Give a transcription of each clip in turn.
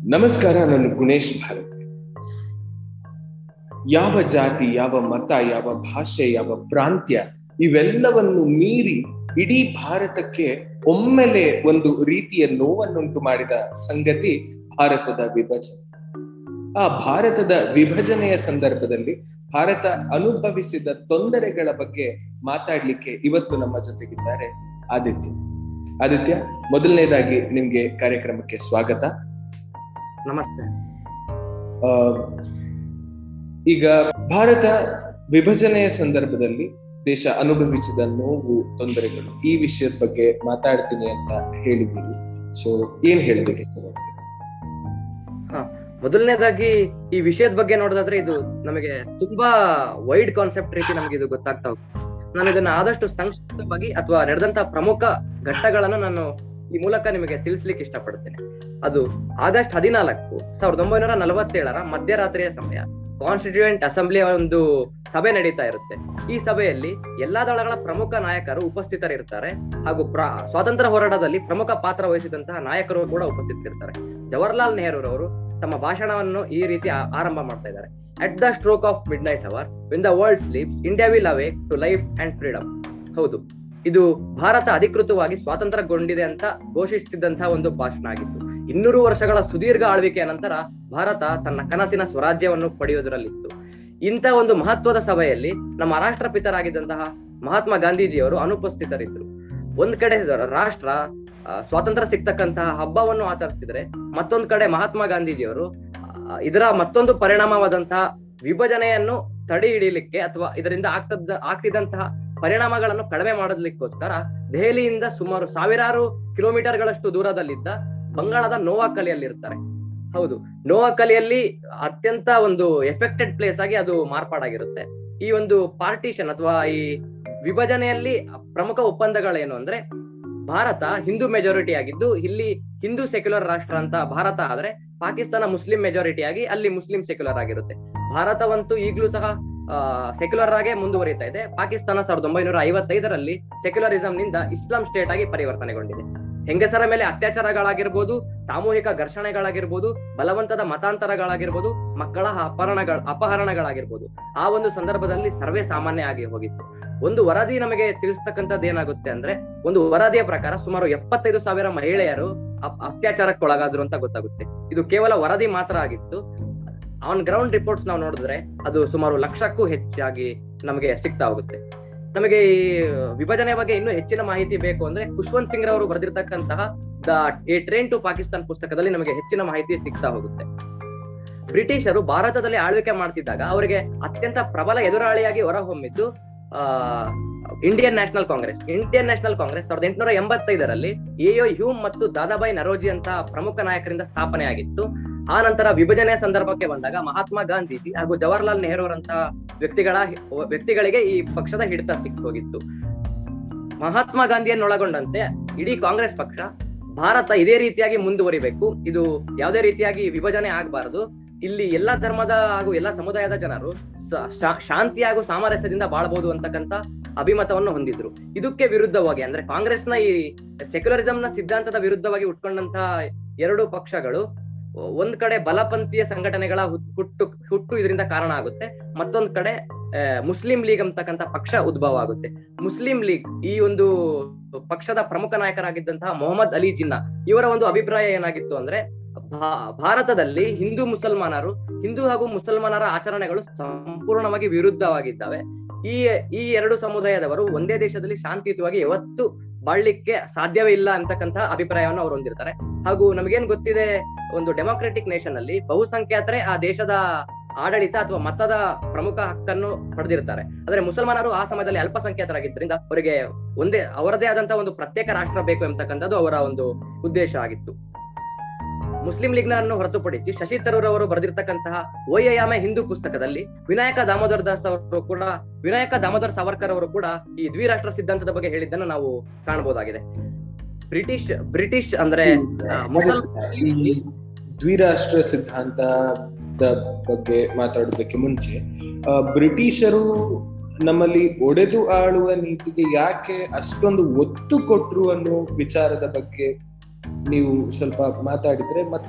ನಮಸ್ಕಾರ ನಾನು ಗುಣೇಶ್ ಭಾರತ್ ಯಾವ ಜಾತಿ ಯಾವ ಮತ ಯಾವ ಭಾಷೆ ಯಾವ ಪ್ರಾಂತ್ಯ ಇವೆಲ್ಲವನ್ನು ಮೀರಿ ಇಡೀ ಭಾರತಕ್ಕೆ ಒಮ್ಮೆಲೆ ಒಂದು ರೀತಿಯ ನೋವನ್ನುಂಟು ಮಾಡಿದ ಸಂಗತಿ ಭಾರತದ ವಿಭಜನೆ ಆ ಭಾರತದ ವಿಭಜನೆಯ ಸಂದರ್ಭದಲ್ಲಿ ಭಾರತ ಅನುಭವಿಸಿದ ತೊಂದರೆಗಳ ಬಗ್ಗೆ ಮಾತಾಡ್ಲಿಕ್ಕೆ ಇವತ್ತು ನಮ್ಮ ಜೊತೆಗಿದ್ದಾರೆ ಆದಿತ್ಯ ಆದಿತ್ಯ ಮೊದಲನೇದಾಗಿ ನಿಮ್ಗೆ ಕಾರ್ಯಕ್ರಮಕ್ಕೆ ಸ್ವಾಗತ ನಮಸ್ತೆ ಆ, ಈಗ ಭಾರತ ವಿಭಜನೆಯ ಸಂದರ್ಭದಲ್ಲಿ ದೇಶ ಅನುಭವಿಸಿದ ನೋವು ತೊಂದರೆಗಳು ಈ ವಿಷಯದ ಬಗ್ಗೆ ಮಾತಾಡ್ತೀನಿ ಅಂತ ಹೇಳಿದ್ದೀರಿ ಸೊ ಏನ್ ಹೇಳೋದಕ್ಕೆ ಇಷ್ಟಪಡ್ತೀನಿ ಮೊದಲನೇದಾಗಿ ಈ ವಿಷಯದ ಬಗ್ಗೆ ನೋಡೋದಾದ್ರೆ ಇದು ನಮಗೆ ತುಂಬಾ ವೈಡ್ ಕಾನ್ಸೆಪ್ಟ್ ರೀತಿ ನಮ್ಗೆ ಇದು ಗೊತ್ತಾಗ್ತಾ ಹೋಗುತ್ತೆ ನಾನು ಇದನ್ನ ಆದಷ್ಟು ಸಂಕ್ಷಿಪ್ತವಾಗಿ ಅಥವಾ ನಡೆದಂತ ಪ್ರಮುಖ ಘಟ್ಟಗಳನ್ನು ನಾನು ಈ ಮೂಲಕ ನಿಮಗೆ ತಿಳಿಸ್ಲಿಕ್ಕೆ ಇಷ್ಟಪಡ್ತೇನೆ ಅದು ಆಗಸ್ಟ್ ಹದಿನಾಲ್ಕು ಸಾವಿರದ ಒಂಬೈನೂರ ನಲವತ್ತೇಳರ ಮಧ್ಯರಾತ್ರಿಯ ಸಮಯ ಕಾನ್ಸ್ಟಿಟ್ಯೂಯೆಂಟ್ ಅಸೆಂಬ್ಲಿಯ ಒಂದು ಸಭೆ ನಡೀತಾ ಇರುತ್ತೆ ಈ ಸಭೆಯಲ್ಲಿ ಎಲ್ಲಾ ದಳಗಳ ಪ್ರಮುಖ ನಾಯಕರು ಉಪಸ್ಥಿತರಿರ್ತಾರೆ ಹಾಗೂ ಪ್ರ- ಸ್ವಾತಂತ್ರ್ಯ ಹೋರಾಟದಲ್ಲಿ ಪ್ರಮುಖ ಪಾತ್ರ ವಹಿಸಿದಂತಹ ನಾಯಕರು ಕೂಡ ಉಪಸ್ಥಿತರಿರ್ತಾರೆ ಜವಾಹರ್ಲಾಲ್ ನೆಹರೂರವರು ತಮ್ಮ ಭಾಷಣವನ್ನು ಈ ರೀತಿ ಆ- ಆರಂಭ ಮಾಡ್ತಾ ಇದ್ದಾರೆ at the stroke of midnight hour when the world sleeps India will awake to life and freedom ಹೌದು ಇದು ಭಾರತ ಅಧಿಕೃತವಾಗಿ ಸ್ವಾತಂತ್ರ್ಯಗೊಂಡಿದೆ ಅಂತ ಘೋಷಿಸುತ್ತಿದ್ದಂತಹ ಒಂದು ಭಾಷಣ ಆಗಿತ್ತು ಇನ್ನೂರು ವರ್ಷಗಳ ಸುದೀರ್ಘ ಆಳ್ವಿಕೆಯ ನಂತರ ಭಾರತ ತನ್ನ ಕನಸಿನ ಸ್ವರಾಜ್ಯವನ್ನು ಪಡೆಯುವುದರಲ್ಲಿತ್ತು ಇಂಥ ಒಂದು ಮಹತ್ವದ ಸಭೆಯಲ್ಲಿ ನಮ್ಮ ರಾಷ್ಟ್ರಪಿತರಾಗಿದ್ದಂತಹ ಮಹಾತ್ಮ ಗಾಂಧೀಜಿಯವರು ಅನುಪಸ್ಥಿತರಿದ್ದರು ಒಂದ್ ಕಡೆ ರಾಷ್ಟ್ರ ಆ, ಸ್ವಾತಂತ್ರ್ಯ ಸಿಗ್ತಕ್ಕಂತಹ ಹಬ್ಬವನ್ನು ಆಚರಿಸಿದ್ರೆ ಮತ್ತೊಂದ್ ಕಡೆ ಮಹಾತ್ಮ ಗಾಂಧೀಜಿಯವರು ಆ, ಇದರ ಮತ್ತೊಂದು ಪರಿಣಾಮವಾದಂತಹ ವಿಭಜನೆಯನ್ನು ತಡೆ ಹಿಡಿಯಲಿಕ್ಕೆ ಅಥವಾ ಇದರಿಂದ ಆಗ್ತದ ಆಗ್ತಿದ್ದಂತಹ ಪರಿಣಾಮಗಳನ್ನು ಕಡಿಮೆ ಮಾಡಲಿಕ್ಕೋಸ್ಕರ ದೆಹಲಿಯಿಂದ ಸುಮಾರು ಸಾವಿರಾರು ಕಿಲೋಮೀಟರ್ಗಳಷ್ಟು ದೂರದಲ್ಲಿದ್ದ ಬಂಗಾಳದ ನೋವಾಕಲಿಯಲ್ಲಿ ಇರ್ತಾರೆ ಹೌದು ನೋವಾಕಲಿಯಲ್ಲಿ ಅತ್ಯಂತ ಒಂದು ಎಫೆಕ್ಟೆಡ್ ಪ್ಲೇಸ್ ಆಗಿ ಅದು ಮಾರ್ಪಾಡಾಗಿರುತ್ತೆ ಈ ಒಂದು ಪಾರ್ಟಿಷನ್ ಅಥವಾ ಈ ವಿಭಜನೆಯಲ್ಲಿ ಪ್ರಮುಖ ಒಪ್ಪಂದಗಳೇನು ಅಂದ್ರೆ ಭಾರತ ಹಿಂದೂ ಮೆಜಾರಿಟಿ ಆಗಿದ್ದು ಇಲ್ಲಿ ಹಿಂದೂ ಸೆಕ್ಯುಲರ್ ರಾಷ್ಟ್ರ ಅಂತ ಭಾರತ ಆದ್ರೆ ಪಾಕಿಸ್ತಾನ ಮುಸ್ಲಿಂ ಮೆಜಾರಿಟಿ ಆಗಿ ಅಲ್ಲಿ ಮುಸ್ಲಿಂ ಸೆಕ್ಯುಲರ್ ಆಗಿರುತ್ತೆ ಭಾರತವಂತೂ ಈಗಲೂ ಸಹ ಸೆಕ್ಯುಲರ್ ಆಗೇ ಮುಂದುವರಿತಾ ಇದೆ ಪಾಕಿಸ್ತಾನ ಸಾವಿರದ ಒಂಬೈನೂರ ಐವತ್ತೈದರಲ್ಲಿ ಸೆಕ್ಯುಲರಿಸಂ ನಿಂದ ಇಸ್ಲಾಂ ಸ್ಟೇಟ್ ಆಗಿ ಪರಿವರ್ತನೆಗೊಂಡಿದೆ ಹೆಂಗಸರ ಮೇಲೆ ಅತ್ಯಾಚಾರಗಳಾಗಿರ್ಬೋದು ಸಾಮೂಹಿಕ ಘರ್ಷಣೆಗಳಾಗಿರ್ಬೋದು ಬಲವಂತದ ಮತಾಂತರಗಳಾಗಿರ್ಬೋದು ಮಕ್ಕಳ ಅಪಹರಣಗಳ ಅಪಹರಣಗಳಾಗಿರ್ಬೋದು ಆ ಒಂದು ಸಂದರ್ಭದಲ್ಲಿ ಸರ್ವೇ ಸಾಮಾನ್ಯ ಆಗಿ ಹೋಗಿತ್ತು ಒಂದು ವರದಿ ನಮಗೆ ತಿಳಿಸ್ತಕ್ಕಂಥದ್ದು ಏನಾಗುತ್ತೆ ಅಂದ್ರೆ ಒಂದು ವರದಿಯ ಪ್ರಕಾರ ಸುಮಾರು ಎಪ್ಪತ್ತೈದು ಸಾವಿರ ಮಹಿಳೆಯರು ಅಪ್- ಅತ್ಯಾಚಾರಕ್ಕೊಳಗಾದ್ರು ಅಂತ ಗೊತ್ತಾಗುತ್ತೆ ಇದು ಕೇವಲ ವರದಿ ಮಾತ್ರ ಆಗಿತ್ತು ಆನ್ ಗ್ರೌಂಡ್ ರಿಪೋರ್ಟ್ಸ್ ನಾವು ನೋಡಿದ್ರೆ ಅದು ಸುಮಾರು ಲಕ್ಷಕ್ಕೂ ಹೆಚ್ಚಾಗಿ ನಮಗೆ ಸಿಗ್ತಾ ಹೋಗುತ್ತೆ ನಮಗೆ ಈ ವಿಭಜನೆ ಬಗ್ಗೆ ಇನ್ನೂ ಹೆಚ್ಚಿನ ಮಾಹಿತಿ ಬೇಕು ಅಂದ್ರೆ ಖುಷ್ವಂತ್ ಸಿಂಗ್ ರವರು ಬರೆದಿರ್ತಕ್ಕಂತಹ the a train to Pakistan ಪುಸ್ತಕದಲ್ಲಿ ನಮಗೆ ಹೆಚ್ಚಿನ ಮಾಹಿತಿ ಸಿಗ್ತಾ ಹೋಗುತ್ತೆ ಬ್ರಿಟಿಷರು ಭಾರತದಲ್ಲಿ ಆಳ್ವಿಕೆ ಮಾಡ್ತಿದ್ದಾಗ ಅವರಿಗೆ ಅತ್ಯಂತ ಪ್ರಬಲ ಎದುರಾಳಿಯಾಗಿ ಹೊರಹೊಮ್ಮಿದ್ದು ಆ Indian National Congress Indian National Congress ಸಾವಿರದ ಎಂಟುನೂರ ಎಂಬತ್ತೈದರಲ್ಲಿ ಎಯೋ ಹ್ಯೂಮ್ ಮತ್ತು ದಾದಾಬಾಯಿ ನರೋಜಿ ಅಂತ ಪ್ರಮುಖ ನಾಯಕರಿಂದ ಸ್ಥಾಪನೆ ಆಗಿತ್ತು ಆ ನಂತರ ವಿಭಜನೆಯ ಸಂದರ್ಭಕ್ಕೆ ಬಂದಾಗ ಮಹಾತ್ಮ ಗಾಂಧೀಜಿ ಹಾಗೂ ಜವಾಹರ್ಲಾಲ್ ನೆಹರೂರಂತ ವ್ಯಕ್ತಿಗಳ ವ್ಯಕ್ತಿಗಳಿಗೆ ಈ ಪಕ್ಷದ ಹಿಡಿತ ಸಿಕ್ಕು ಹೋಗಿತ್ತು ಮಹಾತ್ಮ ಗಾಂಧಿಯನ್ನೊಳಗೊಂಡಂತೆ ಇಡೀ ಕಾಂಗ್ರೆಸ್ ಪಕ್ಷ ಭಾರತ ಇದೇ ರೀತಿಯಾಗಿ ಮುಂದುವರಿಬೇಕು ಇದು ಯಾವುದೇ ರೀತಿಯಾಗಿ ವಿಭಜನೆ ಆಗಬಾರದು ಇಲ್ಲಿ ಎಲ್ಲಾ ಧರ್ಮದ ಹಾಗೂ ಎಲ್ಲಾ ಸಮುದಾಯದ ಜನರು ಸ- ಶಾ- ಶಾಂತಿ ಹಾಗೂ ಸಾಮರಸ್ಯದಿಂದ ಬಾಳಬಹುದು ಅಂತಕ್ಕಂತ ಅಭಿಮತವನ್ನು ಹೊಂದಿದ್ರು ಇದಕ್ಕೆ ವಿರುದ್ಧವಾಗಿ ಅಂದ್ರೆ ಕಾಂಗ್ರೆಸ್ನ ಈ ಸೆಕ್ಯುಲರಿಸಂ ನ ಸಿದ್ಧಾಂತದ ವಿರುದ್ಧವಾಗಿ ಉಟ್ಕೊಂಡಂತಹ ಎರಡು ಪಕ್ಷಗಳು ಒಂದ್ ಕಡೆ ಬಲಪಂಥೀಯ ಸಂಘಟನೆಗಳ ಹುಟ್- ಹುಟ್ಟು ಹುಟ್ಟು ಇದರಿಂದ ಕಾರಣ ಆಗುತ್ತೆ ಮತ್ತೊಂದ್ ಕಡೆ ಆ, ಮುಸ್ಲಿಂ ಲೀಗ್ ಅಂತಕ್ಕಂತ ಪಕ್ಷ ಉದ್ಭವ ಆಗುತ್ತೆ ಮುಸ್ಲಿಂ ಲೀಗ್ ಈ ಒಂದು ಪಕ್ಷದ ಪ್ರಮುಖ ನಾಯಕರಾಗಿದ್ದಂತಹ ಮೊಹಮ್ಮದ್ ಅಲಿ ಜಿನ್ನಾ ಇವರ ಒಂದು ಅಭಿಪ್ರಾಯ ಏನಾಗಿತ್ತು ಅಂದ್ರೆ ಭಾ- ಭಾರತದಲ್ಲಿ ಹಿಂದೂ ಮುಸಲ್ಮಾನರು ಹಿಂದೂ ಹಾಗೂ ಮುಸಲ್ಮಾನರ ಆಚರಣೆಗಳು ಸಂಪೂರ್ಣವಾಗಿ ವಿರುದ್ಧವಾಗಿದ್ದಾವೆ ಈ ಈ ಎರಡು ಸಮುದಾಯದವರು ಒಂದೇ ದೇಶದಲ್ಲಿ ಶಾಂತಿಯುತವಾಗಿ ಯಾವತ್ತು ಬಾಳ್ಲಿಕ್ಕೆ ಸಾಧ್ಯವೇ ಇಲ್ಲ ಅಂತಕ್ಕಂತಹ ಅಭಿಪ್ರಾಯವನ್ನು ಅವರು ಹೊಂದಿರ್ತಾರೆ ಹಾಗೂ ನಮಗೇನ್ ಗೊತ್ತಿದೆ ಒಂದು ಡೆಮೋಕ್ರೆಟಿಕ್ ನೇಷನ್ ಅಲ್ಲಿ ಬಹುಸಂಖ್ಯಾತರೆ ಆ ದೇಶದ ಆಡಳಿತ ಅಥವಾ ಮತದ ಪ್ರಮುಖ ಹಕ್ಕನ್ನು ಪಡೆದಿರ್ತಾರೆ ಆದ್ರೆ ಮುಸಲ್ಮಾನರು ಆ ಸಮಯದಲ್ಲಿ ಅಲ್ಪಸಂಖ್ಯಾತರಾಗಿದ್ದರಿಂದ ಅವರಿಗೆ ಒಂದೇ ಅವರದೇ ಆದಂತಹ ಒಂದು ಪ್ರತ್ಯೇಕ ರಾಷ್ಟ್ರ ಬೇಕು ಎಂಬತಕ್ಕಂಥದ್ದು ಅವರ ಒಂದು ಉದ್ದೇಶ ಆಗಿತ್ತು ಮುಸ್ಲಿಂ ಲೀಗ್ನನ್ನು ಹೊರತುಪಡಿಸಿ ಶಶಿ ತರೂರ್ ಅವರು ಬರೆದಿರ್ತಕ್ಕಂತಹ ಓಯಯಾಮೆ ಹಿಂದೂ ಪುಸ್ತಕದಲ್ಲಿ ವಿನಾಯಕ ದಾಮೋದರ್ ದಾಸ್ ಅವರು ಕೂಡ ವಿನಾಯಕ ದಾಮೋದರ್ ಸಾವರ್ಕರ್ ಅವರು ಕೂಡ ಈ ದ್ವಿರಾಷ್ಟ್ರ ಸಿದ್ಧಾಂತದ ಬಗ್ಗೆ ಹೇಳಿದ್ದನ್ನು ನಾವು ಕಾಣಬಹುದಾಗಿದೆ ಬ್ರಿಟಿಷ್ ಬ್ರಿಟಿಷ್ ಅಂದ್ರೆ ಆ, ಮುಸಲ್ ಈ ದ್ವಿರಾಷ್ಟ್ರ ಸಿದ್ಧಾಂತದ ಬಗ್ಗೆ ಮಾತಾಡೋದಕ್ಕೆ ಮುಂಚೆ ಆ, ಬ್ರಿಟಿಷರು ನಮ್ಮಲ್ಲಿ ಒಡೆದು ಆಳುವ ನೀತಿಗೆ ಯಾಕೆ ಅಷ್ಟೊಂದು ಒತ್ತು ಕೊಟ್ರು ಅನ್ನೋ ವಿಚಾರದ ಬಗ್ಗೆ ನೀವು ಸ್ವಲ್ಪ ಮಾತಾಡಿದ್ರೆ ಮತ್ತೆ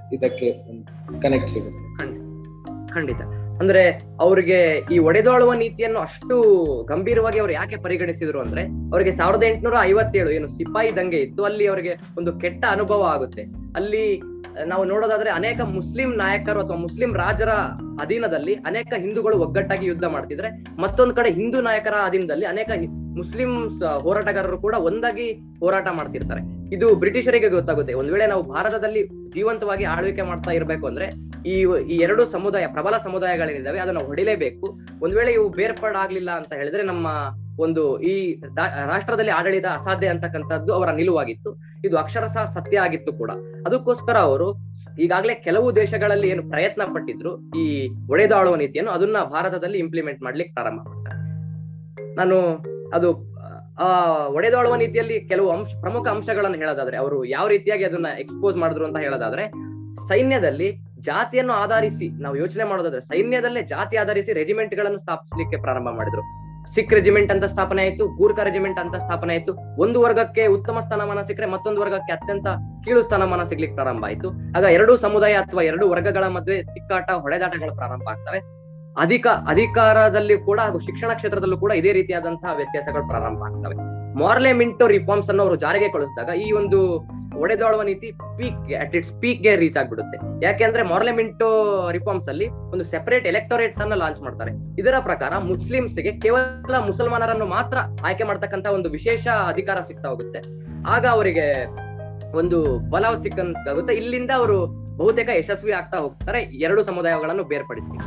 ಇದಕ್ಕೆ ಕನೆಕ್ಟ್ ಸಿಗುತ್ತೆ ಖಂಡಿತ ಅಂದ್ರೆ ಅವ್ರಿಗೆ ಈ ಒಡೆದಾಳುವ ನೀತಿಯನ್ನು ಅಷ್ಟು ಗಂಭೀರವಾಗಿ ಅವ್ರು ಯಾಕೆ ಪರಿಗಣಿಸಿದ್ರು ಅಂದ್ರೆ ಅವರಿಗೆ ಸಾವಿರದ ಎಂಟುನೂರ ಐವತ್ತೇಳು ಏನು ಸಿಪಾಯಿ ದಂಗೆ ಇತ್ತು ಅಲ್ಲಿ ಅವರಿಗೆ ಒಂದು ಕೆಟ್ಟ ಅನುಭವ ಆಗುತ್ತೆ ಅಲ್ಲಿ ನಾವು ನೋಡೋದಾದ್ರೆ ಅನೇಕ ಮುಸ್ಲಿಂ ನಾಯಕರು ಅಥವಾ ಮುಸ್ಲಿಂ ರಾಜರ ಅಧೀನದಲ್ಲಿ ಅನೇಕ ಹಿಂದೂಗಳು ಒಗ್ಗಟ್ಟಾಗಿ ಯುದ್ಧ ಮಾಡ್ತಿದ್ರೆ ಮತ್ತೊಂದ್ ಕಡೆ ಹಿಂದೂ ನಾಯಕರ ಅಧೀನದಲ್ಲಿ ಅನೇಕ ಹಿ- ಮುಸ್ಲಿಂ ಸ- ಹೋರಾಟಗಾರರು ಕೂಡ ಒಂದಾಗಿ ಹೋರಾಟ ಮಾಡ್ತಿರ್ತಾರೆ ಇದು ಬ್ರಿಟಿಷರಿಗೆ ಗೊತ್ತಾಗುತ್ತೆ ಒಂದ್ ವೇಳೆ ನಾವು ಭಾರತದಲ್ಲಿ ಜೀವಂತವಾಗಿ ಆಳ್ವಿಕೆ ಮಾಡ್ತಾ ಇರ್ಬೇಕು ಅಂದ್ರೆ ಈ ಈ ಎರಡು ಸಮುದಾಯ ಪ್ರಬಲ ಸಮುದಾಯಗಳೇನಿದಾವೆ ಅದನ್ನ ಹೊಡಿಲೇಬೇಕು ಒಂದ್ ವೇಳೆ ಇವು ಬೇರ್ಪಡಾಗ್ಲಿಲ್ಲ ಅಂತ ಹೇಳಿದ್ರೆ ನಮ್ಮ ಒಂದು ಈ ರಾ- ರಾಷ್ಟ್ರದಲ್ಲಿ ಆಡಳಿತ ಅಸಾಧ್ಯ ಅಂತಕ್ಕಂಥದ್ದು ಅವರ ನಿಲುವಾಗಿತ್ತು ಇದು ಅಕ್ಷರಶಃ ಸತ್ಯ ಆಗಿತ್ತು ಕೂಡ ಅದಕ್ಕೋಸ್ಕರ ಅವರು ಈಗಾಗಲೇ ಕೆಲವು ದೇಶಗಳಲ್ಲಿ ಏನು ಪ್ರಯತ್ನ ಪಟ್ಟಿದ್ರು ಈ ಒಡೆದಾಳುವ ನೀತಿಯನ್ನು ಅದನ್ನ ಭಾರತದಲ್ಲಿ ಇಂಪ್ಲಿಮೆಂಟ್ ಮಾಡ್ಲಿಕ್ಕೆ ಪ್ರಾರಂಭ ಮಾಡ್ತಾರೆ ನಾನು ಅದು ಆ ಒಡೆದಾಳುವ ನೀತಿಯಲ್ಲಿ ಕೆಲವು ಅಂಶ ಪ್ರಮುಖ ಅಂಶಗಳನ್ನು ಹೇಳೋದಾದ್ರೆ ಅವರು ಯಾವ ರೀತಿಯಾಗಿ ಅದನ್ನ ಎಕ್ಸ್ಪೋಸ್ ಮಾಡಿದ್ರು ಅಂತ ಹೇಳೋದಾದ್ರೆ ಸೈನ್ಯದಲ್ಲಿ ಜಾತಿಯನ್ನು ಆಧರಿಸಿ ನಾವು ಯೋಚನೆ ಮಾಡೋದಾದ್ರೆ ಸೈನ್ಯದಲ್ಲೇ ಜಾತಿ ಆಧರಿಸಿ ರೆಜಿಮೆಂಟ್ ಗಳನ್ನು ಸ್ಥಾಪಿಸಲಿಕ್ಕೆ ಪ್ರಾರಂಭ ಮಾಡಿದ್ರು ಸಿಖ್ ರೆಜಿಮೆಂಟ್ ಅಂತ ಸ್ಥಾಪನೆ ಆಯ್ತು ಗೂರ್ಖಾ ರೆಜಿಮೆಂಟ್ ಅಂತ ಸ್ಥಾಪನೆ ಆಯ್ತು ಒಂದು ವರ್ಗಕ್ಕೆ ಉತ್ತಮ ಸ್ಥಾನಮಾನ ಸಿಕ್ಕರೆ ಮತ್ತೊಂದು ವರ್ಗಕ್ಕೆ ಅತ್ಯಂತ ಕೀಳು ಸ್ಥಾನಮಾನ ಸಿಗ್ಲಿಕ್ಕೆ ಪ್ರಾರಂಭ ಆಯ್ತು ಆಗ ಎರಡು ಸಮುದಾಯ ಅಥವಾ ಎರಡು ವರ್ಗಗಳ ಮಧ್ಯೆ ತಿಕ್ಕಾಟ ಹೊಡೆದಾಟಗಳು ಪ್ರಾರಂಭ ಆಗ್ತವೆ ಅಧಿಕ ಅಧಿಕಾರದಲ್ಲಿ ಕೂಡ ಹಾಗೂ ಶಿಕ್ಷಣ ಕ್ಷೇತ್ರದಲ್ಲೂ ಕೂಡ ಇದೇ ರೀತಿಯಾದಂತಹ ವ್ಯತ್ಯಾಸಗಳು ಪ್ರಾರಂಭ ಆಗ್ತವೆ ಮಾರ್ಲೆ ಮಿಂಟೋ ರಿಫಾರ್ಮ್ಸ್ ಅನ್ನು ಅವರು ಜಾರಿಗೆ ಕಳಿಸಿದಾಗ ಈ ಒಂದು ಒಡೆದಾಳುವ ನೀತಿ ಪೀಕ್ ಅಟ್ ಇಟ್ಸ್ ಪೀಕ್ ಗೆ ರೀಚ್ ಆಗ್ಬಿಡುತ್ತೆ ಯಾಕೆಂದ್ರೆ ಮಾರ್ಲೆಮೆಂಟೋ ರಿಫಾರ್ಮ್ಸ್ ಅಲ್ಲಿ ಒಂದು ಸೆಪರೇಟ್ ಎಲೆಕ್ಟೋರೇಟ್ ಅನ್ನ ಲಾಂಚ್ ಮಾಡ್ತಾರೆ ಇದರ ಪ್ರಕಾರ ಮುಸ್ಲಿಮ್ಸ್ಗೆ ಕೇವಲ ಮುಸಲ್ಮಾನರನ್ನು ಮಾತ್ರ ಆಯ್ಕೆ ಮಾಡ್ತಕ್ಕಂತ ಒಂದು ವಿಶೇಷ ಅಧಿಕಾರ ಸಿಗ್ತಾ ಹೋಗುತ್ತೆ ಆಗ ಅವರಿಗೆ ಒಂದು ಬಲ ಸಿಕ್ಕಂತಾಗುತ್ತೆ ಇಲ್ಲಿಂದ ಅವರು ಬಹುತೇಕ ಯಶಸ್ವಿ ಆಗ್ತಾ ಹೋಗ್ತಾರೆ ಎರಡು ಸಮುದಾಯಗಳನ್ನು ಬೇರ್ಪಡಿಸಿ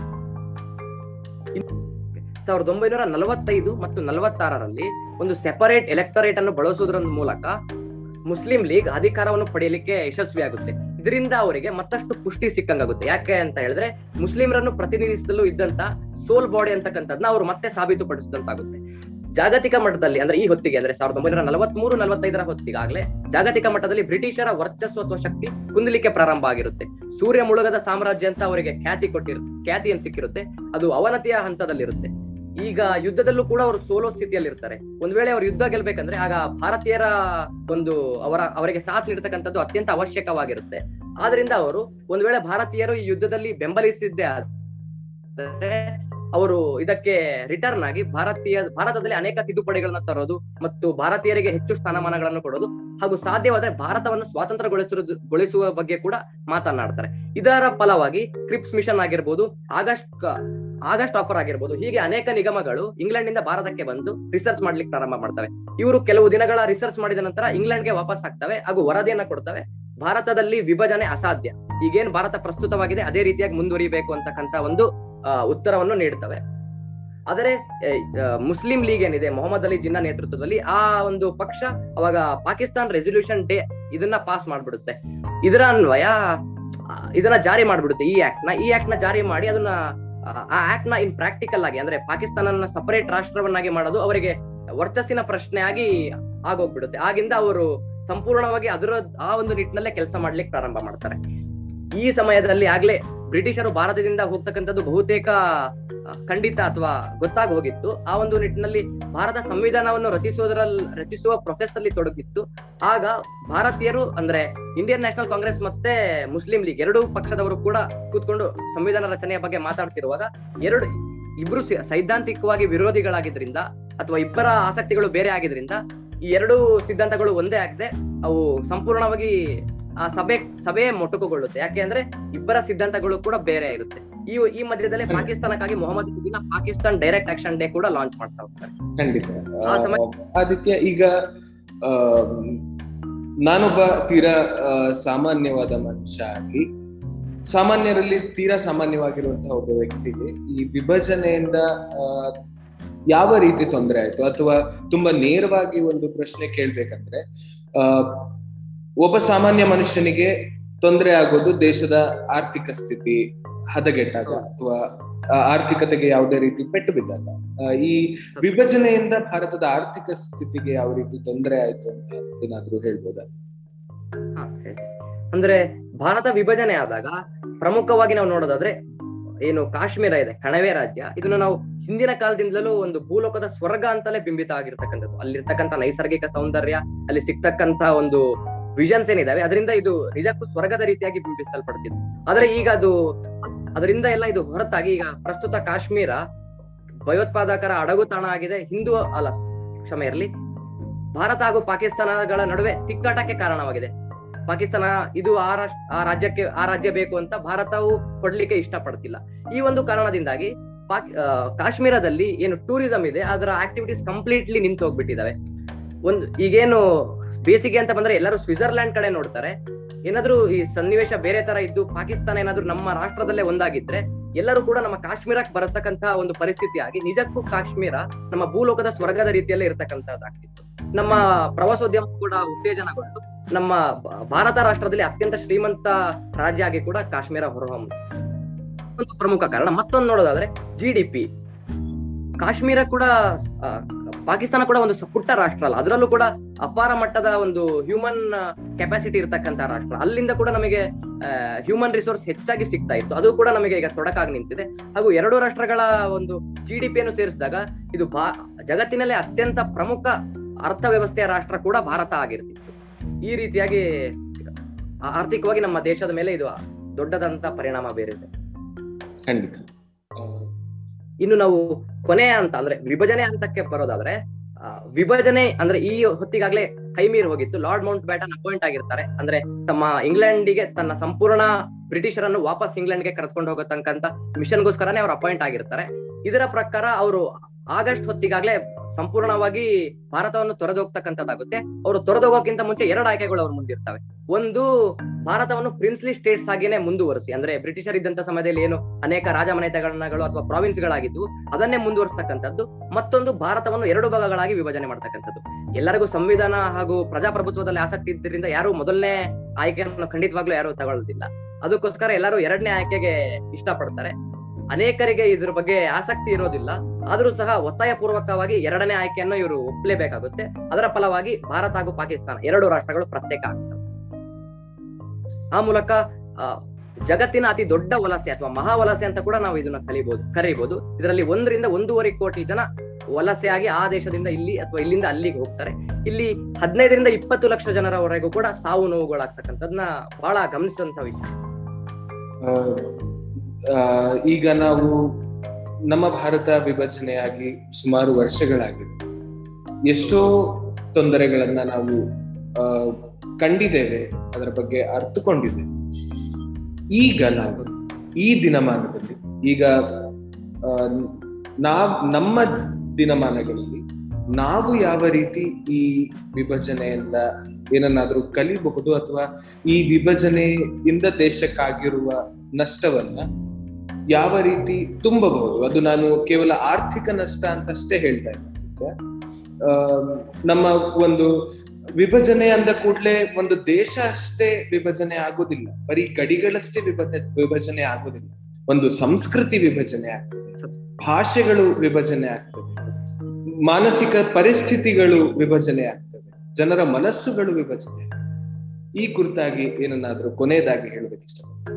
ಸಾವಿರದ ಒಂಬೈನೂರ ನಲವತ್ತೈದು ಮತ್ತು ನಲವತ್ತಾರರಲ್ಲಿ ಒಂದು ಸೆಪರೇಟ್ ಎಲೆಕ್ಟೋರೇಟ್ ಅನ್ನು ಬಳಸುವುದರ ಮೂಲಕ ಮುಸ್ಲಿಂ ಲೀಗ್ ಅಧಿಕಾರವನ್ನು ಪಡೆಯಲಿಕ್ಕೆ ಯಶಸ್ವಿಯಾಗುತ್ತೆ ಇದರಿಂದ ಅವರಿಗೆ ಮತ್ತಷ್ಟು ಪುಷ್ಟಿ ಸಿಕ್ಕಂಗಾಗುತ್ತೆ ಯಾಕೆ ಅಂತ ಹೇಳಿದ್ರೆ ಮುಸ್ಲಿಮರನ್ನು ಪ್ರತಿನಿಧಿಸಲು ಇದ್ದಂತ ಸೋಲ್ ಬಾಡಿ ಅಂತಕ್ಕಂಥದ್ನ ಅವರು ಮತ್ತೆ ಸಾಬೀತುಪಡಿಸಿದಂತಾಗುತ್ತೆ ಜಾಗತಿಕ ಮಟ್ಟದಲ್ಲಿ ಅಂದ್ರೆ ಈ ಹೊತ್ತಿಗೆ ಅಂದ್ರೆ ಸಾವಿರದ ಒಂಬೈನೂರ ನಲವತ್ಮೂರು ನಲವತ್ತೈದರ ಹೊತ್ತಿಗಾಗ್ಲೇ ಜಾಗತಿಕ ಮಟ್ಟದಲ್ಲಿ ಬ್ರಿಟಿಷರ ವರ್ಚಸ್ಸು ಅಥವಾ ಶಕ್ತಿ ಕುಂದಲಿಕ್ಕೆ ಪ್ರಾರಂಭ ಆಗಿರುತ್ತೆ ಸೂರ್ಯ ಮುಳುಗದ ಸಾಮ್ರಾಜ್ಯ ಅಂತ ಅವರಿಗೆ ಖ್ಯಾತಿ ಕೊಟ್ಟಿರು ಖ್ಯಾತಿ ಏನ್ ಸಿಕ್ಕಿರುತ್ತೆ ಅದು ಅವನತಿಯ ಹಂತದಲ್ಲಿರುತ್ತೆ ಈಗ ಯುದ್ಧದಲ್ಲೂ ಕೂಡ ಅವರು ಸೋಲೋ ಸ್ಥಿತಿಯಲ್ಲಿ ಇರ್ತಾರೆ ಒಂದ್ ವೇಳೆ ಅವರು ಯುದ್ಧ ಗೆಲ್ಬೇಕಂದ್ರೆ ಆಗ ಭಾರತೀಯರ ಒಂದು ಅವರ ಅವರಿಗೆ ಸಾಥ್ ನೀಡತಕ್ಕಂಥದ್ದು ಅತ್ಯಂತ ಅವಶ್ಯಕವಾಗಿರುತ್ತೆ ಆದ್ರಿಂದ ಅವರು ಒಂದ್ ವೇಳೆ ಭಾರತೀಯರು ಈ ಯುದ್ಧದಲ್ಲಿ ಬೆಂಬಲಿಸಿದ್ದೇ ಆದ್ರೆ ಅವರು ಇದಕ್ಕೆ ರಿಟರ್ನ್ ಆಗಿ ಭಾರತೀಯ ಭಾರತದಲ್ಲಿ ಅನೇಕ ತಿದ್ದುಪಡಿಗಳನ್ನ ತರೋದು ಮತ್ತು ಭಾರತೀಯರಿಗೆ ಹೆಚ್ಚು ಸ್ಥಾನಮಾನಗಳನ್ನು ಕೊಡೋದು ಹಾಗೂ ಸಾಧ್ಯವಾದ್ರೆ ಭಾರತವನ್ನು ಸ್ವಾತಂತ್ರ್ಯಗೊಳಿಸುವುದು ಗೊಳಿಸುವ ಬಗ್ಗೆ ಕೂಡ ಮಾತನಾಡ್ತಾರೆ ಇದರ ಫಲವಾಗಿ ಕ್ರಿಪ್ಸ್ ಮಿಷನ್ ಆಗಿರ್ಬೋದು ಆಗಸ್ಟ್ ಆಗಸ್ಟ್ ಆಫರ್ ಆಗಿರ್ಬೋದು ಹೀಗೆ ಅನೇಕ ನಿಗಮಗಳು ಇಂಗ್ಲೆಂಡ್ ನಿಂದ ಭಾರತಕ್ಕೆ ಬಂದು ರಿಸರ್ಚ್ ಮಾಡ್ಲಿಕ್ಕೆ ಪ್ರಾರಂಭ ಮಾಡ್ತವೆ ಇವರು ಕೆಲವು ದಿನಗಳ ರಿಸರ್ಚ್ ಮಾಡಿದ ನಂತರ ಇಂಗ್ಲೆಂಡ್ಗೆ ವಾಪಸ್ ಆಗ್ತವೆ ಹಾಗೂ ವರದಿಯನ್ನ ಕೊಡ್ತವೆ ಭಾರತದಲ್ಲಿ ವಿಭಜನೆ ಅಸಾಧ್ಯ ಈಗೇನ್ ಭಾರತ ಪ್ರಸ್ತುತವಾಗಿದೆ ಅದೇ ರೀತಿಯಾಗಿ ಮುಂದುವರಿಬೇಕು ಅಂತಕ್ಕಂತ ಒಂದು ಆ, ಉತ್ತರವನ್ನು ನೀಡ್ತವೆ ಆದರೆ ಎ, ಆ, ಮುಸ್ಲಿಂ ಲೀಗ್ ಏನಿದೆ ಮೊಹಮ್ಮದ್ ಅಲಿ ಜಿನ್ನಾ ನೇತೃತ್ವದಲ್ಲಿ ಆ ಒಂದು ಪಕ್ಷ ಅವಾಗ ಪಾಕಿಸ್ತಾನ್ ರೆಸೊಲ್ಯೂಷನ್ ಡೇ ಇದನ್ನ ಪಾಸ್ ಮಾಡ್ಬಿಡುತ್ತೆ ಇದರ ಅನ್ವಯ ಆ, ಇದನ್ನ ಜಾರಿ ಮಾಡ್ಬಿಡುತ್ತೆ ಈ ಆಕ್ಟ್ ನ ಈ ಆಕ್ಟ್ ನ ಜಾರಿ ಮಾಡಿ ಅದನ್ನ ಆ, ಆ ಆಕ್ಟ್ ನ ಇನ್ ಪ್ರಾಕ್ಟಿಕಲ್ ಆಗಿ ಅಂದ್ರೆ ಪಾಕಿಸ್ತಾನನ ಸಪರೇಟ್ ರಾಷ್ಟ್ರವನ್ನಾಗಿ ಮಾಡೋದು ಅವರಿಗೆ ವರ್ಚಸ್ಸಿನ ಪ್ರಶ್ನೆ ಆಗಿ ಆಗೋಗ್ಬಿಡುತ್ತೆ ಆಗಿಂದ ಅವರು ಸಂಪೂರ್ಣವಾಗಿ ಅದರ ಆ ಒಂದು ನಿಟ್ಟಿನಲ್ಲೇ ಕೆಲಸ ಮಾಡ್ಲಿಕ್ಕೆ ಪ್ರಾರಂಭ ಮಾಡ್ತಾರೆ ಈ ಸಮಯದಲ್ಲಿ ಆಗ್ಲೇ ಬ್ರಿಟಿಷರು ಭಾರತದಿಂದ ಹೋಗ್ತಕ್ಕಂಥದ್ದು ಬಹುತೇಕ ಆ, ಖಂಡಿತ ಅಥವಾ ಗೊತ್ತಾಗಿ ಹೋಗಿತ್ತು ಆ ಒಂದು ನಿಟ್ಟಿನಲ್ಲಿ ಭಾರತ ಸಂವಿಧಾನವನ್ನು ರಚಿಸುವುದರಲ್ಲಿ ರಚಿಸುವ ಪ್ರೊಸೆಸ್ ಅಲ್ಲಿ ತೊಡಗಿತ್ತು ಆಗ ಭಾರತೀಯರು ಅಂದ್ರೆ ಇಂಡಿಯನ್ ನ್ಯಾಷನಲ್ ಕಾಂಗ್ರೆಸ್ ಮತ್ತೆ ಮುಸ್ಲಿಂ ಲೀಗ್ ಎರಡೂ ಪಕ್ಷದವರು ಕೂಡ ಕೂತ್ಕೊಂಡು ಸಂವಿಧಾನ ರಚನೆಯ ಬಗ್ಗೆ ಮಾತಾಡ್ತಿರುವಾಗ ಎರಡು ಇಬ್ರು ಸಿ- ಸೈದ್ಧಾಂತಿಕವಾಗಿ ವಿರೋಧಿಗಳಾಗಿದ್ರಿಂದ ಅಥವಾ ಇಬ್ಬರ ಆಸಕ್ತಿಗಳು ಬೇರೆ ಆಗಿದ್ರಿಂದ ಈ ಎರಡು ಸಿದ್ಧಾಂತಗಳು ಒಂದೇ ಆಗದೆ ಅವು ಸಂಪೂರ್ಣವಾಗಿ ಆ ಸಭೆ ಸಭೆ ಮೊಟಕುಗೊಳ್ಳುತ್ತೆ ಯಾಕೆ ಅಂದ್ರೆ ಇಬ್ಬರ ಸಿದ್ಧಾಂತಗಳು ಕೂಡ ಬೇರೆ ಇರುತ್ತೆ ಈ ಈ ಮಧ್ಯದಲ್ಲಿ ಪಾಕಿಸ್ತಾನಕ್ಕಾಗಿ Mohammad Jinnah Pakistan direct action day ಕೂಡ ಲಾಂಚ್ ಮಾಡ್ತಾ ಹೋಗ್ತಾರೆ ಖಂಡಿತ ಆ ಸಮಯ- ಆ, ಆದಿತ್ಯ ಈಗ ಆ, ನಾನೊಬ್ಬ ತೀರಾ ಆ, ಸಾಮಾನ್ಯವಾದ ಮನುಷ್ಯ ಆಗಿ ಸಾಮಾನ್ಯರಲ್ಲಿ ತೀರಾ ಸಾಮಾನ್ಯವಾಗಿರುವಂತಹ ಒಬ್ಬ ವ್ಯಕ್ತಿಗೆ ಈ ವಿಭಜನೆಯಿಂದ ಆ, ಯಾವ ರೀತಿ ತೊಂದರೆ ಆಯ್ತು ಅಥವಾ ತುಂಬಾ ನೇರವಾಗಿ ಒಂದು ಪ್ರಶ್ನೆ ಕೇಳ್ಬೇಕಂದ್ರೆ ಆ ಒಬ್ಬ ಸಾಮಾನ್ಯ ಮನುಷ್ಯನಿಗೆ ತೊಂದರೆ ಆಗೋದು ದೇಶದ ಆರ್ಥಿಕ ಸ್ಥಿತಿ ಹದಗೆಟ್ಟಾಗ ಅಥವಾ ಆ, ಆರ್ಥಿಕತೆಗೆ ಯಾವುದೇ ರೀತಿ ಪೆಟ್ಟು ಬಿದ್ದಾಗ ಆ, ಈ ವಿಭಜನೆಯಿಂದ ಭಾರತದ ಆರ್ಥಿಕ ಸ್ಥಿತಿಗೆ ಯಾವ ರೀತಿ ತೊಂದರೆ ಆಯ್ತು ಅಂತ ಏನಾದ್ರೂ ಹೇಳ್ಬೋದಾ ಹಾ, ಹೇಳಿ. ಅಂದ್ರೆ ಭಾರತ ವಿಭಜನೆ ಆದಾಗ ಪ್ರಮುಖವಾಗಿ ನಾವು ನೋಡೋದಾದ್ರೆ ಏನು ಕಾಶ್ಮೀರ ಇದೆ ಕಣವೆ ರಾಜ್ಯ ಇದನ್ನ ನಾವು ಹಿಂದಿನ ಕಾಲದಿಂದಲೂ ಒಂದು ಭೂಲೋಕದ ಸ್ವರ್ಗ ಅಂತಲೇ ಬಿಂಬಿತ ಆಗಿರ್ತಕ್ಕಂಥದ್ದು ಅಲ್ಲಿರ್ತಕ್ಕಂಥ ನೈಸರ್ಗಿಕ ಸೌಂದರ್ಯ ಅಲ್ಲಿ ಸಿಗ್ತಕ್ಕಂತ ಒಂದು ವಿಷನ್ಸ್ ಏನಿದಾವೆ ಅದರಿಂದ ಇದು ನಿಜಕ್ಕೂ ಸ್ವರ್ಗದ ರೀತಿಯಾಗಿ ಬಿಂಬಿಸಲ್ಪಡ್ತಿತ್ತು ಆದ್ರೆ ಈಗ ಅದು ಅದರಿಂದ ಎಲ್ಲ ಇದು ಹೊರತಾಗಿ ಈಗ ಪ್ರಸ್ತುತ ಕಾಶ್ಮೀರ ಭಯೋತ್ಪಾದಕರ ಅಡಗು ತಾಣ ಆಗಿದೆ ಹಿಂದೂ ಅಲ್ಲ ಕ್ಷಮೆ ಇರಲಿ ಭಾರತ ಹಾಗೂ ಪಾಕಿಸ್ತಾನಗಳ ನಡುವೆ ತಿಕ್ಕಾಟಕ್ಕೆ ಕಾರಣವಾಗಿದೆ ಪಾಕಿಸ್ತಾನ ಇದು ಆ ರಾಷ್ಟ್ರ ಆ ರಾಜ್ಯಕ್ಕೆ ಆ ರಾಜ್ಯ ಬೇಕು ಅಂತ ಭಾರತವು ಕೊಡ್ಲಿಕ್ಕೆ ಇಷ್ಟಪಡ್ತಿಲ್ಲ ಈ ಒಂದು ಕಾರಣದಿಂದಾಗಿ ಪಾಕ್ ಆ, ಕಾಶ್ಮೀರದಲ್ಲಿ ಏನು ಟೂರಿಸಂ ಇದೆ ಅದರ ಆಕ್ಟಿವಿಟೀಸ್ ಕಂಪ್ಲೀಟ್ಲಿ ನಿಂತು ಹೋಗ್ಬಿಟ್ಟಿದಾವೆ ಒಂದು ಈಗೇನು ಬೇಸಿಗೆ ಅಂತ ಬಂದ್ರೆ ಎಲ್ಲರೂ ಸ್ವಿಟ್ಜರ್ಲ್ಯಾಂಡ್ ಕಡೆ ನೋಡ್ತಾರೆ ಏನಾದ್ರೂ ಈ ಸನ್ನಿವೇಶ ಬೇರೆ ತರ ಇದ್ದು ಪಾಕಿಸ್ತಾನ ಏನಾದ್ರೂ ನಮ್ಮ ರಾಷ್ಟ್ರದಲ್ಲೇ ಒಂದಾಗಿದ್ರೆ ಎಲ್ಲರೂ ಕೂಡ ನಮ್ಮ ಕಾಶ್ಮೀರಕ್ಕೆ ಬರತಕ್ಕಂತ ಒಂದು ಪರಿಸ್ಥಿತಿ ಆಗಿ ನಿಜಕ್ಕೂ ಕಾಶ್ಮೀರ ನಮ್ಮ ಭೂಲೋಕದ ಸ್ವರ್ಗದ ರೀತಿಯಲ್ಲೇ ಇರತಕ್ಕಂತದ್ದಾಗ್ತಿತ್ತು ನಮ್ಮ ಪ್ರವಾಸೋದ್ಯಮ ಕೂಡ ಉತ್ತೇಜನಗೊಂಡು ನಮ್ಮ ಭ- ಭಾರತ ರಾಷ್ಟ್ರದಲ್ಲಿ ಅತ್ಯಂತ ಶ್ರೀಮಂತ ರಾಜ್ಯ ಆಗಿ ಕೂಡ ಕಾಶ್ಮೀರ ಹೊರಹೊಮ್ಮಿದೆ ಒಂದು ಪ್ರಮುಖ ಕಾರಣ ಮತ್ತೊಂದು ನೋಡೋದಾದ್ರೆ ಜಿ ಡಿ ಪಿ ಕಾಶ್ಮೀರ ಕೂಡ ಆ, ಪಾಕಿಸ್ತಾನ ಕೂಡ ಒಂದು ಸ- ಪುಟ್ಟ ರಾಷ್ಟ್ರ ಅಲ್ಲ ಅದರಲ್ಲೂ ಕೂಡ ಅಪಾರ ಮಟ್ಟದ ಒಂದು ಹ್ಯೂಮನ್ ಕೆಪಾಸಿಟಿ ಇರತಕ್ಕಂತ ರಾಷ್ಟ್ರ ಅಲ್ಲಿಂದ ಕೂಡ ನಮಗೆ ಹ್ಯೂಮನ್ ರಿಸೋರ್ಸ್ ಹೆಚ್ಚಾಗಿ ಸಿಗ್ತಾ ಇತ್ತು ಅದು ಕೂಡ ನಮಗೆ ಈಗ ತೊಡಕಾಗಿ ನಿಂತಿದೆ ಹಾಗೂ ಎರಡು ರಾಷ್ಟ್ರಗಳ ಒಂದು ಜಿ ಡಿ ಪಿಯನ್ನು ಸೇರಿಸಿದಾಗ ಇದು ಭಾ ಜಗತ್ತಿನಲ್ಲೇ ಅತ್ಯಂತ ಪ್ರಮುಖ ಅರ್ಥವ್ಯವಸ್ಥೆಯ ರಾಷ್ಟ್ರ ಕೂಡ ಭಾರತ ಆಗಿರ್ತಿತ್ತು ಈ ರೀತಿಯಾಗಿ ಆ- ಆರ್ಥಿಕವಾಗಿ ನಮ್ಮ ದೇಶದ ಮೇಲೆ ಇದು ದೊಡ್ಡದಂತ ಪರಿಣಾಮ ಬೀರಿದೆ ಖಂಡಿತ ಆ, ಇನ್ನು ನಾವು ಕೊನೆ ಅಂತ ಅಂದ್ರೆ ವಿಭಜನೆ ಹಂತಕ್ಕೆ ಬರೋದಾದ್ರೆ ಆ, ವಿಭಜನೆ ಅಂದ್ರೆ ಈ ಹೊತ್ತಿಗಾಗ್ಲೇ ಕೈ ಮೀರಿ ಹೋಗಿತ್ತು ಲಾರ್ಡ್ ಮೌಂಟ್ ಬ್ಯಾಟನ್ ಅಪಾಯಿಂಟ್ ಆಗಿರ್ತಾರೆ ಅಂದ್ರೆ ತಮ್ಮ ಇಂಗ್ಲೆಂಡಿಗೆ ತನ್ನ ಸಂಪೂರ್ಣ ಬ್ರಿಟಿಷರನ್ನು ವಾಪಸ್ ಇಂಗ್ಲೆಂಡ್ಗೆ ಕರೆದುಕೊಂಡು ಹೋಗೋ ತನಕಂತ ಮಿಷನ್ಗೋಸ್ಕರನೇ ಅವ್ರು ಅಪಾಯಿಂಟ್ ಆಗಿರ್ತಾರೆ ಇದರ ಪ್ರಕಾರ ಅವರು ಆಗಸ್ಟ್ ಹೊತ್ತಿಗಾಗ್ಲೇ ಸಂಪೂರ್ಣವಾಗಿ ಭಾರತವನ್ನು ತೊರೆದೋಗ್ತಕ್ಕಂಥದ್ದಾಗುತ್ತೆ ಅವರು ತೊರೆದೋಗೋಕ್ಕಿಂತ ಮುಂಚೆ ಎರಡು ಆಯ್ಕೆಗಳು ಅವ್ರ ಮುಂದಿರ್ತವೆ ಒಂದು ಭಾರತವನ್ನು ಪ್ರಿನ್ಸ್ಲಿ ಸ್ಟೇಟ್ಸ್ ಆಗಿನೇ ಮುಂದುವರಿಸಿ ಅಂದ್ರೆ ಬ್ರಿಟಿಷರ್ ಇದ್ದಂತ ಸಮಯದಲ್ಲಿ ಏನು ಅನೇಕ ರಾಜಮನೆತನಗಳು ಅಥವಾ ಪ್ರಾವಿನ್ಸ್ಗಳಾಗಿದ್ದು ಅದನ್ನೇ ಮುಂದುವರಿಸ್ತಕ್ಕಂಥದ್ದು ಮತ್ತೊಂದು ಭಾರತವನ್ನು ಎರಡು ಭಾಗಗಳಾಗಿ ವಿಭಜನೆ ಮಾಡ್ತಕ್ಕಂಥದ್ದು ಎಲ್ಲರಿಗೂ ಸಂವಿಧಾನ ಹಾಗೂ ಪ್ರಜಾಪ್ರಭುತ್ವದಲ್ಲಿ ಆಸಕ್ತಿ ಇದ್ದರಿಂದ ಯಾರು ಮೊದಲನೇ ಆಯ್ಕೆಯನ್ನು ಖಂಡಿತವಾಗ್ಲೂ ಯಾರು ತಗೊಳ್ಳೋದಿಲ್ಲ ಅದಕ್ಕೋಸ್ಕರ ಎಲ್ಲರೂ ಎರಡನೇ ಆಯ್ಕೆಗೆ ಇಷ್ಟಪಡ್ತಾರೆ ಅನೇಕರಿಗೆ ಇದ್ರ ಬಗ್ಗೆ ಆಸಕ್ತಿ ಇರೋದಿಲ್ಲ ಆದ್ರೂ ಸಹ ಒತ್ತಾಯ ಪೂರ್ವಕವಾಗಿ ಎರಡನೇ ಆಯ್ಕೆಯನ್ನು ಇವರು ಒಪ್ಪಲೇಬೇಕಾಗುತ್ತೆ ಅದರ ಫಲವಾಗಿ ಭಾರತ ಹಾಗೂ ಪಾಕಿಸ್ತಾನ ಎರಡು ರಾಷ್ಟ್ರಗಳು ಪ್ರತ್ಯೇಕ ಆಗ್ತವೆ ಆ ಮೂಲಕ ಆ, ಜಗತ್ತಿನ ಅತಿ ದೊಡ್ಡ ವಲಸೆ ಅಥವಾ ಮಹಾ ವಲಸೆ ಅಂತ ಕೂಡ ನಾವು ಇದನ್ನ ಕಲಿಬಹುದು ಕರೀಬಹುದು ಇದರಲ್ಲಿ ಒಂದರಿಂದ ಒಂದೂವರೆ ಕೋಟಿ ಜನ ವಲಸೆಯಾಗಿ ಆ ದೇಶದಿಂದ ಇಲ್ಲಿ ಅಥವಾ ಇಲ್ಲಿಂದ ಅಲ್ಲಿಗೆ ಹೋಗ್ತಾರೆ ಇಲ್ಲಿ ಹದಿನೈದರಿಂದ ಇಪ್ಪತ್ತು ಲಕ್ಷ ಜನರವರೆಗೂ ಕೂಡ ಸಾವು ನೋವುಗಳಾಗ್ತಕ್ಕಂಥದ್ನ ಬಹಳ ಗಮನಿಸಿದಂತ ವಿಷಯ ಆ, ಆ, ಈಗ ನಾವು ನಮ್ಮ ಭಾರತ ವಿಭಜನೆಯಾಗಿ ಸುಮಾರು ವರ್ಷಗಳಾಗಿದೆ ಎಷ್ಟೋ ತೊಂದರೆಗಳನ್ನ ನಾವು ಆ, ಕಂಡಿದ್ದೇವೆ ಅದರ ಬಗ್ಗೆ ಅರ್ಥಕೊಂಡಿದ್ದೇವೆ ಈಗ ನಾವು ಈ ದಿನಮಾನದಲ್ಲಿ ಈಗ ಆ, ನಾವ್ ನಮ್ಮ ದಿನಮಾನಗಳಲ್ಲಿ ನಾವು ಯಾವ ರೀತಿ ಈ ವಿಭಜನೆಯಿಂದ ಏನನ್ನಾದ್ರೂ ಕಲಿಬಹುದು ಅಥವಾ ಈ ವಿಭಜನೆಯಿಂದ ದೇಶಕ್ಕಾಗಿರುವ ನಷ್ಟವನ್ನ ಯಾವ ರೀತಿ ತುಂಬಬಹುದು ಅದು ನಾನು ಕೇವಲ ಆರ್ಥಿಕ ನಷ್ಟ ಅಂತಷ್ಟೇ ಹೇಳ್ತಾ ಇದ್ದೆ ಆಮ್, ನಮ್ಮ ಒಂದು ವಿಭಜನೆ ಅಂದ ಕೂಡಲೇ ಒಂದು ದೇಶ ಅಷ್ಟೇ ವಿಭಜನೆ ಆಗೋದಿಲ್ಲ ಬರೀ ಗಡಿಗಳಷ್ಟೇ ವಿಭಜನೆ ವಿಭಜನೆ ಆಗೋದಿಲ್ಲ ಒಂದು ಸಂಸ್ಕೃತಿ ವಿಭಜನೆ ಆಗ್ತದೆ ಭಾಷೆಗಳು ವಿಭಜನೆ ಆಗ್ತದೆ ಮಾನಸಿಕ ಪರಿಸ್ಥಿತಿಗಳು ವಿಭಜನೆ ಆಗ್ತವೆ ಜನರ ಮನಸ್ಸುಗಳು ವಿಭಜನೆ ಆಗ್ತವೆ. ಈ ಕುರಿತಾಗಿ ಏನನ್ನಾದ್ರೂ ಕೊನೆಯದಾಗಿ ಹೇಳೋದಕ್ಕೆ ಇಷ್ಟಪಡ್ತೀನಿ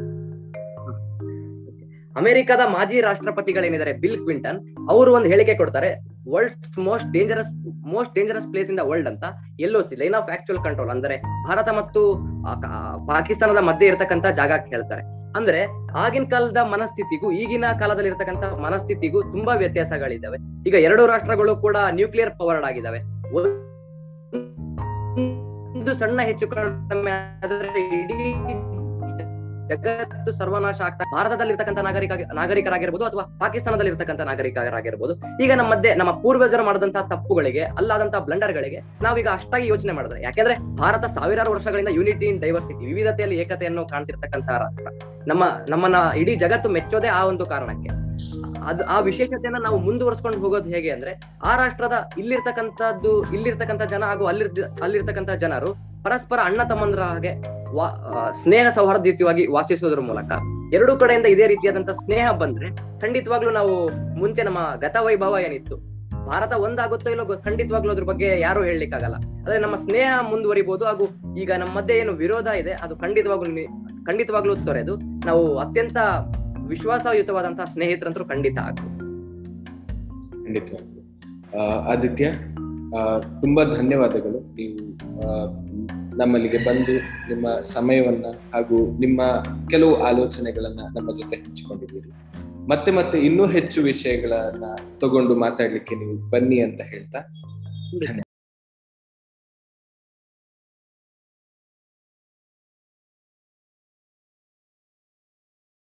ಅಮೆರಿಕದ ಮಾಜಿ ರಾಷ್ಟ್ರಪತಿಗಳೇನಿದ್ದಾರೆ ಬಿಲ್ ಕ್ವಿಂಟನ್ ಅವರು ಒಂದು ಹೇಳಿಕೆ ಕೊಡ್ತಾರೆ world most dangerous most dangerous place in the world ಅಂತ L O C line of actual control ಅಂದ್ರೆ ಭಾರತ ಮತ್ತು ಆ, ಕಾ- ಪಾಕಿಸ್ತಾನದ ಮಧ್ಯೆ ಇರತಕ್ಕಂತ ಜಾಗ ಹೇಳ್ತಾರೆ ಅಂದ್ರೆ ಆಗಿನ ಕಾಲದ ಮನಸ್ಥಿತಿಗೂ ಈಗಿನ ಕಾಲದಲ್ಲಿ ಇರತಕ್ಕಂತ ಮನಸ್ಥಿತಿಗೂ ತುಂಬಾ ವ್ಯತ್ಯಾಸಗಳಿದಾವೆ ಈಗ ಎರಡು ರಾಷ್ಟ್ರಗಳು ಕೂಡ ನ್ಯೂಕ್ಲಿಯರ್ ಪವರ್ಡ್ ಆಗಿದಾವೆ ಒಂದು ಸಣ್ಣ ಹೆಚ್ಚು ಕಡಿಮೆ ಆದ್ರೆ ಇಡೀ ಜಗತ್ತು ಸರ್ವನಾಶ ಆಗ್ತಾ ಭಾರತದಲ್ಲಿರ್ತಕ್ಕಂಥ ನಾಗರಿಕ ನಾಗರಿಕರಾಗಿರ್ಬೋದು ಅಥವಾ ಪಾಕಿಸ್ತಾನದಲ್ಲಿರ್ತಕ್ಕಂಥ ನಾಗರಿಕರಾಗಿರ್ಬೋದು ಈಗ ನಮ್ಮ ಮಧ್ಯೆ ನಮ್ಮ ಪೂರ್ವಜರು ಮಾಡಿದಂತಹ ತಪ್ಪುಗಳಿಗೆ ಅಲ್ಲಾದಂತಹ ಬ್ಲಂಡರ್ಗಳಿಗೆ ನಾವೀಗ ಅಷ್ಟಾಗಿ ಯೋಚನೆ ಮಾಡಿದ್ರೆ ಯಾಕೆಂದ್ರೆ ಭಾರತ ಸಾವಿರಾರು ವರ್ಷಗಳಿಂದ ಯೂನಿಟಿ ಇನ್ ಡೈವರ್ಸಿಟಿ ವಿವಿಧತೆಯಲ್ಲಿ ಏಕತೆಯನ್ನು ಕಾಣ್ತಿರ್ತಕ್ಕಂತಹ ರಾಷ್ಟ್ರ ನಮ್ಮ ನಮ್ಮನ್ನ ಇಡೀ ಜಗತ್ತು ಮೆಚ್ಚೋದೇ ಆ ಒಂದು ಕಾರಣಕ್ಕೆ ಅದು ಆ ವಿಶೇಷತೆಯನ್ನ ನಾವು ಮುಂದುವರ್ಸ್ಕೊಂಡು ಹೋಗೋದು ಹೇಗೆ ಅಂದ್ರೆ ಆ ರಾಷ್ಟ್ರದ ಇಲ್ಲಿರ್ತಕ್ಕಂಥದ್ದು ಇಲ್ಲಿರ್ತಕ್ಕಂಥ ಜನ ಹಾಗೂ ಅಲ್ಲಿರ್ ಅಲ್ಲಿರ್ತಕ್ಕಂಥ ಜನರು ಪರಸ್ಪರ ಅಣ್ಣ ತಮ್ಮಂದ್ರ ಹಾಗೆ ವಾ- ಆ, ಸ್ನೇಹ ಸೌಹಾರ್ದಯುತವಾಗಿ ವಾಸಿಸೋದ್ರ ಮೂಲಕ ಎರಡೂ ಕಡೆಯಿಂದ ಇದೇ ರೀತಿಯಾದಂತ ಸ್ನೇಹ ಬಂದ್ರೆ ಖಂಡಿತವಾಗ್ಲೂ ನಾವು ಮುಂಚೆ ನಮ್ಮ ಗತವೈಭವ ಏನಿತ್ತು ಭಾರತ ಒಂದಾಗುತ್ತೋ ಇಲ್ಲೋ ಗೊ- ಖಂಡಿತವಾಗ್ಲೂ ಅದ್ರ ಬಗ್ಗೆ ಯಾರು ಹೇಳಲಿಕ್ಕಾಗಲ್ಲ ಆದ್ರೆ ನಮ್ಮ ಸ್ನೇಹ ಮುಂದುವರಿಬಹುದು ಹಾಗೂ ಈಗ ನಮ್ಮ ಮಧ್ಯೆ ಏನು ವಿರೋಧ ಇದೆ ಅದು ಖಂಡಿತವಾಗ್ಲೂ ನಿ- ಖಂಡಿತವಾಗ್ಲೂ ತೊರೆದು ನಾವು ಅತ್ಯಂತ ವಿಶ್ವಾಸಯುತವಾದಂತಹ ಸ್ನೇಹಿತರಂತರೂ ಖಂಡಿತ ಆಗ್ಬೋದು ಖಂಡಿತವಾಗ್ಲು ಆ, ಆದಿತ್ಯ ಆ, ತುಂಬಾ ಧನ್ಯವಾದಗಳು ನೀವು ಆ, ನಮ್ಮಲ್ಲಿಗೆ ಬಂದು ನಿಮ್ಮ ಸಮಯವನ್ನ ಹಾಗೂ ನಿಮ್ಮ ಕೆಲವು ಆಲೋಚನೆಗಳನ್ನ ನಮ್ಮ ಜೊತೆ ಹಂಚಿಕೊಂಡಿದ್ದೀರಿ ಮತ್ತೆ ಮತ್ತೆ ಇನ್ನೂ ಹೆಚ್ಚು ವಿಷಯಗಳನ್ನ ತಗೊಂಡು ಮಾತಾಡ್ಲಿಕ್ಕೆ ನೀವು ಬನ್ನಿ ಅಂತ ಹೇಳ್ತಾ ಧನ್ಯವಾದ